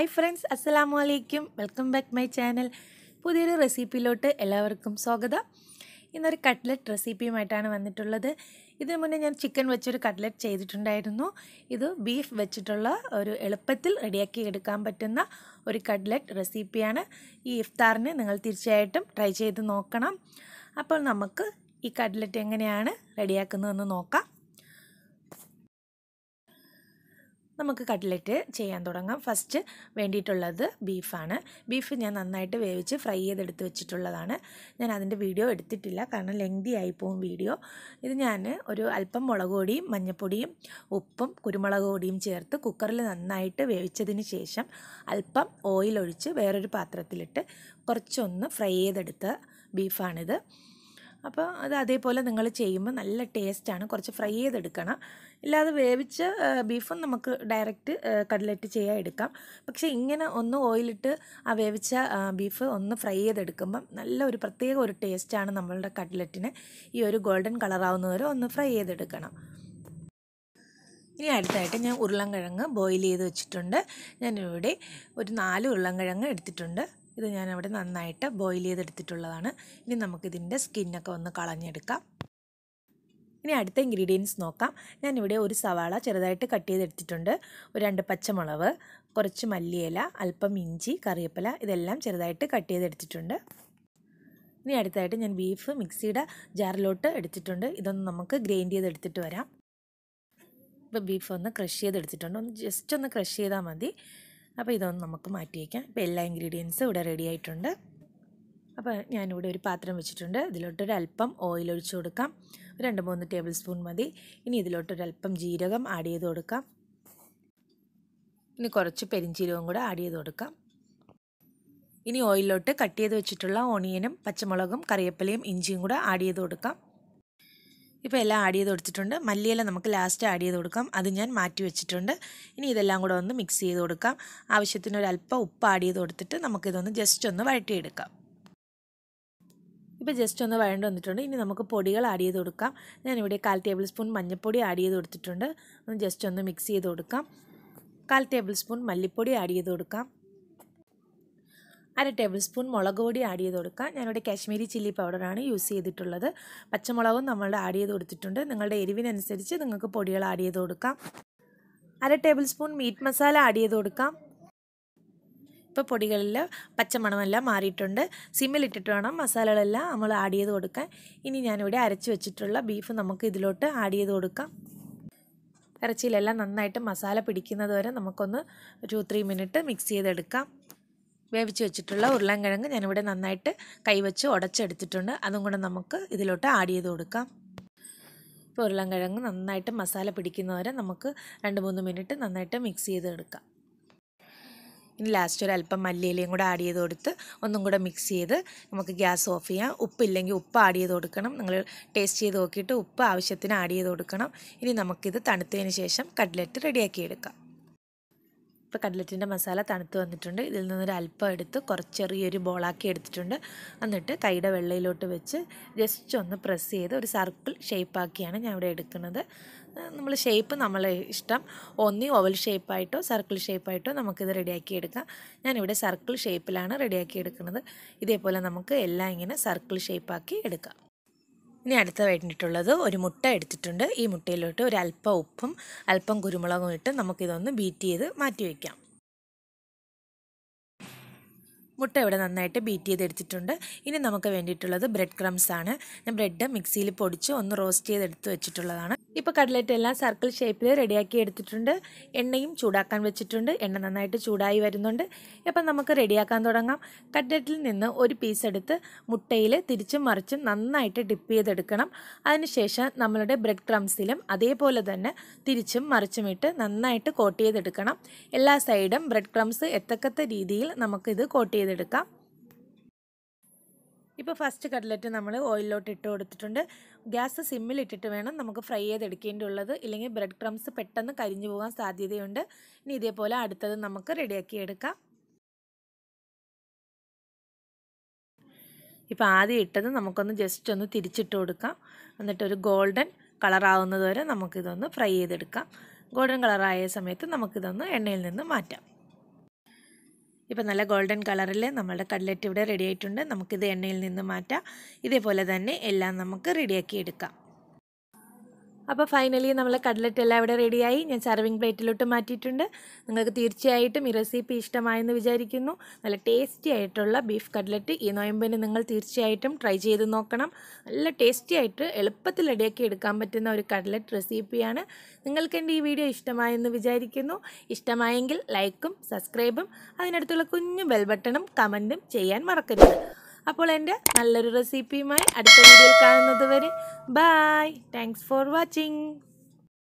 hi friends അസ്സലാമു അലൈക്കും welcome back my channel പുതിയൊരു റെസിപ്പിയിലോട്ട് എല്ലാവർക്കും സ്വാഗതം ഇന്നൊരു കട്ട്ലറ്റ് റെസിപ്പിയുമായിട്ടാണ് വന്നിട്ടുള്ളത് ഇതിനു മുന്നേ ഞാൻ ചിക്കൻ വെച്ചൊരു കട്ട്ലറ്റ് ചെയ്തിട്ടുണ്ടായിരുന്നു ഇത് ബീഫ് വെച്ചിട്ടുള്ള ഒരു എളുപ്പത്തിൽ റെഡിയാക്കി എടുക്കാൻ പറ്റുന്ന ഒരു കട്ട്ലറ്റ് റെസിപ്പിയാണ് ഈ ഇഫ്താറിന് നിങ്ങൾ തീർച്ചയായിട്ടും ട്രൈ ചെയ്ത് നോക്കണം അപ്പോൾ നമുക്ക് ഈ കട്ട്ലറ്റ് എങ്ങനെയാണ് റെഡിയാക്കുന്നതെന്ന് നോക്കാം നമുക്ക് കട്ട്ലറ്റ് ചെയ്യാൻ തുടങ്ങാം ഫസ്റ്റ് വേണ്ടിയിട്ടുള്ളത് ബീഫാണ് ബീഫ് ഞാൻ നന്നായിട്ട് വേവിച്ച് ഫ്രൈ ചെയ്തെടുത്ത് വെച്ചിട്ടുള്ളതാണ് ഞാൻ അതിൻ്റെ വീഡിയോ എടുത്തിട്ടില്ല കാരണം ലെങ്തി ആയിപ്പോവും വീഡിയോ ഇത് ഞാൻ ഒരു അല്പം മുളക് പൊടിയും മഞ്ഞൾപ്പൊടിയും ഉപ്പും കുരുമുളക് പൊടിയും ചേർത്ത് കുക്കറിൽ നന്നായിട്ട് വേവിച്ചതിന് ശേഷം അല്പം ഓയിൽ ഒഴിച്ച് വേറൊരു പാത്രത്തിലിട്ട് കുറച്ചൊന്ന് ഫ്രൈ ചെയ്തെടുത്ത ബീഫാണിത് അപ്പോൾ അത് അതേപോലെ നിങ്ങൾ ചെയ്യുമ്പോൾ നല്ല ടേസ്റ്റാണ് കുറച്ച് ഫ്രൈ ചെയ്തെടുക്കണം ഇല്ലാതെ വേവിച്ച ബീഫും നമുക്ക് ഡയറക്റ്റ് കട്ലറ്റ് ചെയ്യാൻ എടുക്കാം പക്ഷേ ഇങ്ങനെ ഒന്ന് ഓയിലിട്ട് ആ വേവിച്ച ബീഫ് ഒന്ന് ഫ്രൈ ചെയ്തെടുക്കുമ്പം നല്ല ഒരു പ്രത്യേക ഒരു ടേസ്റ്റാണ് നമ്മളുടെ കട്ലറ്റിന് ഈ ഒരു ഗോൾഡൻ കളറാവുന്നവരെ ഒന്ന് ഫ്രൈ ചെയ്തെടുക്കണം ഇനി അടുത്തായിട്ട് ഞാൻ ഉരുളൻകിഴങ്ങ് ബോയിൽ ചെയ്ത് വെച്ചിട്ടുണ്ട് ഞാനിവിടെ ഒരു നാല് ഉരുളൻകിഴങ്ങ് എടുത്തിട്ടുണ്ട് ഇത് ഞാൻ അവിടെ നന്നായിട്ട് ബോയിൽ ചെയ്തെടുത്തിട്ടുള്ളതാണ് ഇനി നമുക്കിതിൻ്റെ സ്കിന്നൊക്കെ ഒന്ന് കളഞ്ഞെടുക്കാം ഇനി അടുത്ത ഇൻഗ്രീഡിയൻസ് നോക്കാം ഞാനിവിടെ ഒരു സവാള ചെറുതായിട്ട് കട്ട് ചെയ്തെടുത്തിട്ടുണ്ട് ഒരു രണ്ട് പച്ചമുളക് കുറച്ച് മല്ലിയില അല്പം ഇഞ്ചി കറിവേപ്പില ഇതെല്ലാം ചെറുതായിട്ട് കട്ട് ചെയ്തെടുത്തിട്ടുണ്ട് ഇനി അടുത്തായിട്ട് ഞാൻ ബീഫ് മിക്സിയുടെ ജാറിലോട്ട് എടുത്തിട്ടുണ്ട് ഇതൊന്ന് നമുക്ക് ഗ്രൈൻഡ് ചെയ്തെടുത്തിട്ട് വരാം ഇപ്പോൾ ബീഫ് ഒന്ന് ക്രഷ് ചെയ്തെടുത്തിട്ടുണ്ട് ഒന്ന് ജസ്റ്റ് ഒന്ന് ക്രഷ് ചെയ്താൽ മതി അപ്പോൾ ഇതൊന്ന് നമുക്ക് മാറ്റി വയ്ക്കാം ഇപ്പോൾ എല്ലാ ഇൻഗ്രീഡിയൻസും ഇവിടെ റെഡി ആയിട്ടുണ്ട് അപ്പോൾ ഞാനിവിടെ ഒരു പാത്രം വെച്ചിട്ടുണ്ട് ഇതിലോട്ടൊരു അല്പം ഓയിൽ ഒഴിച്ചു കൊടുക്കാം രണ്ട് മൂന്ന് ടേബിൾ സ്പൂൺ മതി ഇനി ഇതിലോട്ടൊരു അല്പം ജീരകം ആഡ് ചെയ്ത് കൊടുക്കാം ഇനി കുറച്ച് പെരിഞ്ചീരകവും കൂടെ ആഡ് ചെയ്ത് കൊടുക്കാം ഇനി ഓയിലിലോട്ട് കട്ട് ചെയ്ത് വെച്ചിട്ടുള്ള ഓണിയനും പച്ചമുളകും കറിവേപ്പിലയും ഇഞ്ചിയും കൂടെ ആഡ് ചെയ്ത് കൊടുക്കാം ഇപ്പോൾ എല്ലാം ആഡ് ചെയ്ത് കൊടുത്തിട്ടുണ്ട് മല്ലിയില നമുക്ക് ലാസ്റ്റ് ആഡ് ചെയ്ത് കൊടുക്കാം അത് ഞാൻ മാറ്റി വെച്ചിട്ടുണ്ട് ഇനി ഇതെല്ലാം കൂടെ ഒന്ന് മിക്സ് ചെയ്ത് കൊടുക്കാം ആവശ്യത്തിന് ഒരു അല്പം ഉപ്പ് ആഡ് ചെയ്ത് കൊടുത്തിട്ട് നമുക്കിതൊന്ന് ജസ്റ്റ് ഒന്ന് വഴറ്റിയെടുക്കാം ഇപ്പോൾ ജസ്റ്റ് ഒന്ന് വഴണ്ട് വന്നിട്ടുണ്ട് ഇനി നമുക്ക് പൊടികൾ ആഡ് ചെയ്ത് കൊടുക്കാം ഞാനിവിടെ കാൽ ടേബിൾ സ്പൂൺ മഞ്ഞൾപ്പൊടി ആഡ് ചെയ്ത് കൊടുത്തിട്ടുണ്ട് ഒന്ന് ജസ്റ്റ് ഒന്ന് മിക്സ് ചെയ്ത് കൊടുക്കാം കാൽ ടേബിൾ സ്പൂൺ മല്ലിപ്പൊടി ആഡ് ചെയ്ത് കൊടുക്കാം അര ടേബിൾ സ്പൂൺ മുളക് പൊടി ആഡ് ചെയ്ത് കൊടുക്കാം ഞാനിവിടെ കാശ്മീരി ചില്ലി പൗഡറാണ് യൂസ് ചെയ്തിട്ടുള്ളത് പച്ചമുളകും നമ്മളുടെ ആഡ് ചെയ്ത് കൊടുത്തിട്ടുണ്ട് നിങ്ങളുടെ എരിവിനനുസരിച്ച് നിങ്ങൾക്ക് പൊടികൾ ആഡ് ചെയ്ത് കൊടുക്കാം അര tablespoon meat masala add ചെയ്ത് കൊടുക്കാം ഇപ്പോൾ പൊടികളിൽ പച്ചമണമെല്ലാം മാറിയിട്ടുണ്ട് സിമ്മിലിട്ടിട്ട് വേണം മസാലകളെല്ലാം നമ്മൾ ആഡ് ചെയ്ത് കൊടുക്കാൻ ഇനി ഞാനിവിടെ അരച്ച് വെച്ചിട്ടുള്ള ബീഫ് നമുക്ക് ഇതിലോട്ട് ആഡ് ചെയ്ത് കൊടുക്കാം ഇറച്ചിയിലെല്ലാം നന്നായിട്ട് മസാല പിടിക്കുന്നത് വരെ നമുക്കൊന്ന് ടു ത്രീ മിനിറ്റ് മിക്സ് ചെയ്തെടുക്കാം വേവിച്ച് വെച്ചിട്ടുള്ള ഉരുളൻകിഴങ്ങ് ഞാനിവിടെ നന്നായിട്ട് കൈവച്ച് ഉടച്ചെടുത്തിട്ടുണ്ട് അതും കൂടെ നമുക്ക് ഇതിലോട്ട് ആഡ് ചെയ്ത് കൊടുക്കാം ഇപ്പോൾ ഉരുളൻകിഴങ്ങ് നന്നായിട്ട് മസാല പിടിക്കുന്നവരെ നമുക്ക് രണ്ട് മൂന്ന് മിനിറ്റ് നന്നായിട്ട് മിക്സ് ചെയ്തെടുക്കാം ഇനി ലാസ്റ്റ് ഒരു അല്പം മല്ലിയിലയും കൂടെ ആഡ് ചെയ്ത് കൊടുത്ത് ഒന്നും കൂടെ മിക്സ് ചെയ്ത് നമുക്ക് ഗ്യാസ് ഓഫ് ചെയ്യാം ഉപ്പില്ലെങ്കിൽ ഉപ്പ് ആഡ് ചെയ്ത് കൊടുക്കണം നിങ്ങൾ ടേസ്റ്റ് ചെയ്ത് നോക്കിയിട്ട് ഉപ്പ് ആവശ്യത്തിന് ആഡ് ചെയ്ത് കൊടുക്കണം ഇനി നമുക്കിത് തണുത്തതിന് ശേഷം കട്ട്ലറ്റ് റെഡിയാക്കി എടുക്കാം ഇപ്പോൾ കട്ട്ലറ്റിൻ്റെ മസാല തണുത്ത് വന്നിട്ടുണ്ട് ഇതിൽ നിന്നൊരു അല്പം എടുത്ത് കുറച്ച് ചെറിയൊരു ബോളാക്കി എടുത്തിട്ടുണ്ട് എന്നിട്ട് കൈയുടെ വെള്ളയിലോട്ട് വെച്ച് ജസ്റ്റ് ഒന്ന് പ്രസ് ചെയ്ത് ഒരു സർക്കിൾ ഷേപ്പാക്കിയാണ് ഞാൻ ഇവിടെ എടുക്കുന്നത് നമ്മൾ ഷേപ്പ് നമ്മളെ ഇഷ്ടം ഒന്നി ഓവൽ ഷേപ്പായിട്ടോ സർക്കിൾ ഷേപ്പായിട്ടോ നമുക്കിത് റെഡിയാക്കി എടുക്കാം ഞാനിവിടെ സർക്കിൾ ഷേപ്പിലാണ് റെഡിയാക്കി എടുക്കുന്നത് ഇതേപോലെ നമുക്ക് എല്ലാം ഇങ്ങനെ സർക്കിൾ ഷേപ്പാക്കി എടുക്കാം ഇനി അടുത്ത വേണ്ടിയിട്ടുള്ളത് ഒരു മുട്ട എടുത്തിട്ടുണ്ട് ഈ മുട്ടയിലോട്ട് ഒരു അല്പം ഉപ്പും അല്പം കുരുമുളകും ഇട്ട് നമുക്കിതൊന്ന് ബീറ്റ് ചെയ്ത് മാറ്റി വയ്ക്കാം മുട്ട ഇവിടെ നന്നായിട്ട് ബീറ്റ് ചെയ്തെടുത്തിട്ടുണ്ട് ഇനി നമുക്ക് വേണ്ടിയിട്ടുള്ളത് ബ്രെഡ് ക്രംസ് ആണ് ഞാൻ ബ്രെഡ് മിക്സിയിൽ പൊടിച്ച് ഒന്ന് റോസ്റ്റ് ചെയ്തെടുത്ത് വെച്ചിട്ടുള്ളതാണ് ഇപ്പോൾ കട്ട്ലറ്റ് എല്ലാം സർക്കിൾ ഷേപ്പിൽ റെഡിയാക്കി എടുത്തിട്ടുണ്ട് എണ്ണയും ചൂടാക്കാൻ വെച്ചിട്ടുണ്ട് എണ്ണ നന്നായിട്ട് ചൂടായി വരുന്നുണ്ട് അപ്പം നമുക്ക് റെഡിയാക്കാൻ തുടങ്ങാം കട്ട്ലറ്റിൽ നിന്ന് ഒരു പീസ് എടുത്ത് മുട്ടയിൽ തിരിച്ചും മറിച്ചും നന്നായിട്ട് ഡിപ്പ് ചെയ്തെടുക്കണം അതിനുശേഷം നമ്മളുടെ ബ്രെഡ് ക്രംസിലും അതേപോലെ തന്നെ തിരിച്ചും മറിച്ചും ഇട്ട് നന്നായിട്ട് കോട്ട് ചെയ്തെടുക്കണം എല്ലാ സൈഡും ബ്രെഡ് ക്രംസ് എത്തക്കത്ത രീതിയിൽ നമുക്കിത് കോട്ട് ചെയ്തെടുക്കാം ഇപ്പോൾ ഫസ്റ്റ് കട്ട്ലറ്റ് നമ്മൾ ഓയിലിലോട്ട് ഇട്ട് കൊടുത്തിട്ടുണ്ട് ഗ്യാസ് സിമ്മിൽ ഇട്ടിട്ട് വേണം നമുക്ക് ഫ്രൈ ചെയ്തെടുക്കേണ്ടിയുള്ളത് ഇല്ലെങ്കിൽ ബ്രെഡ് ക്രംസ് പെട്ടെന്ന് കരിഞ്ഞു പോകാൻ സാധ്യതയുണ്ട് ഇനി ഇതേപോലെ അടുത്തത് നമുക്ക് റെഡിയാക്കി എടുക്കാം ഇപ്പോൾ ആദ്യം ഇട്ടത് നമുക്കൊന്ന് ജസ്റ്റ് ഒന്ന് തിരിച്ചിട്ട് കൊടുക്കാം എന്നിട്ടൊരു ഗോൾഡൻ കളറാവുന്നത് വരെ നമുക്കിതൊന്ന് ഫ്രൈ ചെയ്തെടുക്കാം ഗോൾഡൻ കളറായ സമയത്ത് നമുക്കിതൊന്ന് എണ്ണയിൽ നിന്ന് മാറ്റാം ഇപ്പോൾ നല്ല ഗോൾഡൻ കളറിൽ നമ്മളുടെ കട്ലറ്റ് ഇവിടെ റെഡി ആയിട്ടുണ്ട് നമുക്കിത് എണ്ണയിൽ നിന്ന് മാറ്റാം ഇതേപോലെ തന്നെ എല്ലാം നമുക്ക് റെഡിയാക്കി എടുക്കാം അപ്പോൾ ഫൈനലി നമ്മൾ കട്ലറ്റ് എല്ലാം ഇവിടെ റെഡിയായി ഞാൻ സർവിങ് പ്ലേറ്റിലോട്ട് മാറ്റിയിട്ടുണ്ട് നിങ്ങൾക്ക് തീർച്ചയായിട്ടും ഈ റെസിപ്പി ഇഷ്ടമായെന്ന് വിചാരിക്കുന്നു നല്ല ടേസ്റ്റി ആയിട്ടുള്ള ബീഫ് കട്ലറ്റ് ഈ നോയമ്പിന് നിങ്ങൾ തീർച്ചയായിട്ടും ട്രൈ ചെയ്ത് നോക്കണം നല്ല ടേസ്റ്റി ആയിട്ട് എളുപ്പത്തിൽ റെഡിയാക്കി എടുക്കാൻ പറ്റുന്ന ഒരു കട്ലറ്റ് റെസിപ്പിയാണ് നിങ്ങൾക്ക് എൻ്റെ ഈ വീഡിയോ ഇഷ്ടമായെന്ന് വിചാരിക്കുന്നു ഇഷ്ടമായെങ്കിൽ ലൈക്കും സബ്സ്ക്രൈബും അതിനടുത്തുള്ള കുഞ്ഞു ബെൽ ബട്ടണും കമൻറ്റും ചെയ്യാൻ മറക്കരുത് അപ്പോൾ എൻ്റെ നല്ലൊരു റെസിപ്പിയുമായി അടുത്ത വീഡിയോയിൽ കാണുന്നത് വരെ ബായ് താങ്ക്സ് ഫോർ വാച്ചിങ്